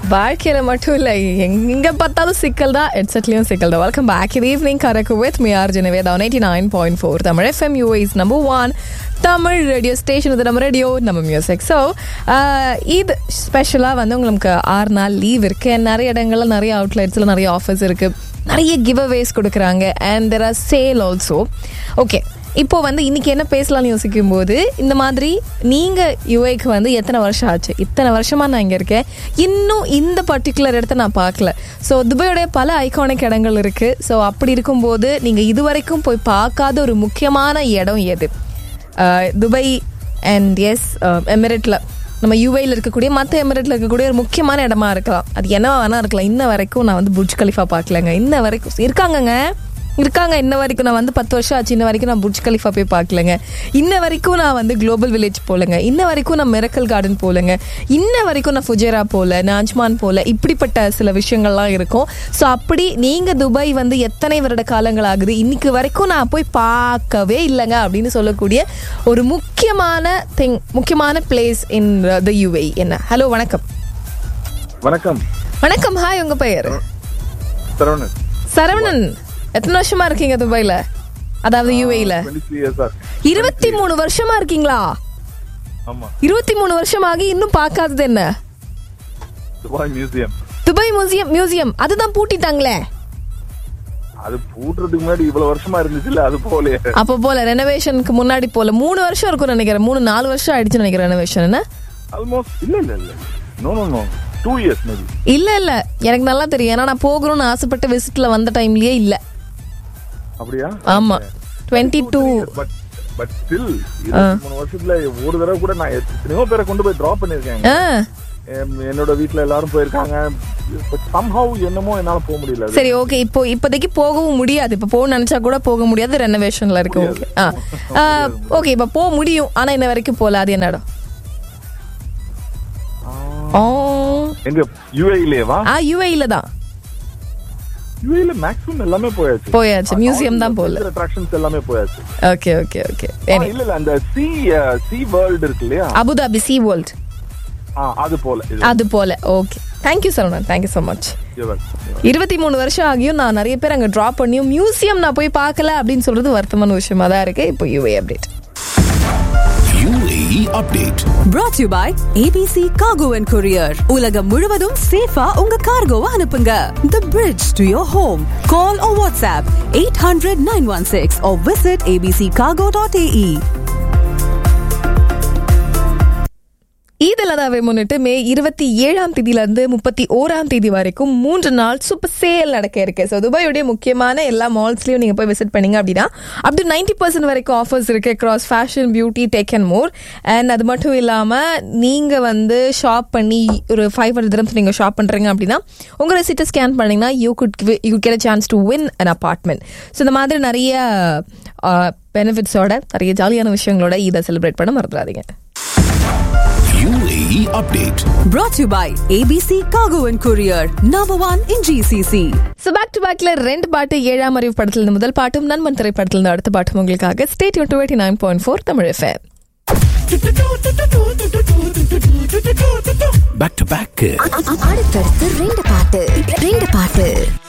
வாழ்க்கையில மட்டும் இல்ல எங்க பார்த்தாலும் சிக்கல் தான் ஹெட்செட்லயும் சிக்கல் தான் வெல்கம் பேக் இது ஈவினிங் கரக்கு வித் மி ஆர் ஜெனவேதா eighty nine point four Tamil FM US number one Tamil radio station இது நம்ம ரேடியோ நம்ம மியூசிக் ஸோ இது ஸ்பெஷலாக வந்து உங்களுக்கு ஆறு நாள் லீவ் இருக்கு நிறைய இடங்கள்ல நிறைய அவுட்லெட்ஸில் நிறைய ஆஃபர்ஸ் இருக்கு நிறைய கிவ் அவேஸ் கொடுக்குறாங்க and there are sale also okay இப்போ வந்து இன்னைக்கு என்ன பேசலாம்னு யோசிக்கும் போது இந்த மாதிரி நீங்க யுஏக்கு வந்து எத்தனை வருஷம் ஆச்சு இத்தனை வருஷமா நான் இங்க இருக்கேன் இன்னும் இந்த பர்டிகுலர் இடத்த நான் பார்க்கல ஸோ துபாயோடைய பல ஐகானிக் இடங்கள் இருக்கு ஸோ அப்படி இருக்கும்போது நீங்க இதுவரைக்கும் போய் பார்க்காத ஒரு முக்கியமான இடம் எது அஹ், துபாய் அண்ட் எஸ் எமிரேட்ல நம்ம யூஏல இருக்கக்கூடிய மற்ற எமிரேட்ல இருக்கக்கூடிய ஒரு முக்கியமான இடமா இருக்கலாம் அது என்னவா வேணா இருக்கலாம் இன்ன வரைக்கும் நான் வந்து புர்ஜ் கலிஃபா பார்க்கலங்க இன்ன வரைக்கும் இருக்காங்கங்க இருக்காங்க இன்ன வரைக்கும் நான் வந்து பத்து வருஷம் ஆச்சு இன்ன வரைக்கும் நான் புர்ஜ் கலிஃபா போய் பார்க்கலங்க இன்ன வரைக்கும் நான் வந்து குளோபல் வில்லேஜ் போலங்க இன்ன வரைக்கும் நான் மிரக்கல் கார்டன் போலங்க இன்ன வரைக்கும் நான் ஃபுஜேரா போல நான் அஜ்மான் போல இப்படிப்பட்ட சில விஷயங்கள்லாம் இருக்கும் ஸோ அப்படி நீங்க துபாய் வந்து எத்தனை வருட காலங்கள் ஆகுது இன்னைக்கு வரைக்கும் நான் போய் பார்க்கவே இல்லைங்க அப்படின்னு சொல்லக்கூடிய ஒரு முக்கியமான திங் முக்கியமான பிளேஸ் இன் த யூஏ என்ன ஹலோ வணக்கம் வணக்கம் வணக்கம் ஹாய் உங்க பெயர் சரவணன் சரவணன் எத்தனை வருஷமா இருக்கீங்க துபாயில அதாவது யூஏல டுவெண்ட்டி த்ரீ இயர்ஸ் சார் இருபத்தி மூணு வருஷமா இருக்கீங்களா ஆமா இருபத்தி மூணு வருஷமாகி இன்னும் பார்க்காதது என்ன Dubai museum Dubai museum museum அதுதான் பூட்டிட்டாங்களே அது பூட்டுறதுக்கு முன்னாடி இவ்வளவு வருஷமா இருந்துச்சுல்ல அது போலயே அப்போ போல ரெனோவேஷனுக்கு முன்னாடி போல மூணு வருஷம் இருக்கும்னு நினைக்கிறேன் மூணு நாலு வருஷம் ஆயிடுச்சுன்னு நினைக்கிறேன் ரெனோவேஷன் என்ன ஆல்மோஸ்ட் இல்ல இல்ல இல்ல no no no two years maybe இல்ல இல்ல எனக்கு நல்லா தெரியும் ஏன்னா நான் போகணும்னு ஆசைப்பட்ட விசிட்ல வந்த டைம்லயே இல்ல அப்படியா ஆமா twenty two but but still இருபத்தி மூணு வருஷத்துல ஒரு தடவை கூட நான் எத்தனையோ பேரை கொண்டு போய் டிராப் பண்ணிருக்கேன் என்னோட வீட்ல எல்லாரும் போயிருக்காங்க பட் சம்ஹவ் என்னமோ என்னால போக முடியல அது. சரி ஓகே இப்போ இப்போதைக்கு போகவும் முடியாது இப்போ போக நினைச்சா கூட போக முடியாது ரெனோவேஷன்ல இருக்கு ஓகே ஆ ஓகே இப்போ போக முடியும் ஆனா இன்ன வரைக்கும் போல அது என்ன இடம் ஓ எங்க யுஏலேவா ஆ யூஏல தான் யுஏல மேக்ஸிமம் எல்லாமே போயாச்சு போயாச்சு மியூசியம் தான் போல அட்ராக்ஷன்ஸ் எல்லாமே போயாச்சு ஓகே ஓகே ஓகே ஆ, இல்ல இல்ல அந்த சி சி வேர்ல்ட் இருக்கு இல்லையா அபுதாபி சி வேர்ல்ட் ஆ, அது போல இது அது போல okay thank you Saravanan thank you so much You're welcome. இருபத்தி மூணு வருஷம் ஆகியும் நான் நிறைய பேர் அங்க டிராப் பண்ணியும் மியூசியம் நான் போய் பார்க்கல அப்படின்னு சொல்றது வருத்தமான விஷயமா தான் இருக்கு இப்போ UAE update UAE update. brought to you by ABC Cargo and Courier. உலகம் முழுவதும் சேஃபா உங்க கார்கோவை அனுப்புங்க. The bridge to your home. Call or WhatsApp 800 916 or visit abccargo.ae. Eid அல்லாதாவை முன்னிட்டு மே இருபத்தி ஏழாம் தேதியில இருந்து முப்பத்தி ஓராம் தேதி வரைக்கும் மூன்று நாள் சூப்பர் சேல் நடக்க இருக்கு ஸோ துபாயுடைய முக்கியமான எல்லா மால்ஸ்லயும் நீங்க போய் விசிட் பண்ணீங்க அப்படின்னா அப் டு நைன்டி பர்சன்ட் வரைக்கும் ஆஃபர்ஸ் இருக்கு across fashion beauty tech and more and அது மட்டும் இல்லாம நீங்க வந்து ஷாப் பண்ணி ஒரு ஃபைவ் ஹண்ட்ரட் திரம்ஸ் நீங்க ஷாப் பண்றீங்க அப்படின்னா உங்க ரெசிட்டை ஸ்கேன் பண்ணீங்கன்னா you could you get chance to win an apartment so இந்த மாதிரி நிறைய பெனிஃபிட்ஸோட நிறைய ஜாலியான விஷயங்களோட இதை செலிப்ரேட் பண்ண மறந்துடாதீங்க UAE update. Brought to you by ABC Cargo and Courier. Number one in GCC. So back to பேக்ல ரெண்டு பாட்டு ஏழாம் அறிவு படத்துல இருந்து முதல் பாட்டும் நண்பன் திரைப்படத்துல இருந்து அடுத்த பாட்டும் உங்களுக்காக state twenty nine point four Tamil FM Back to back. அடுத்தடுத்து ரெண்டு பாட்டு ரெண்டு பாட்டு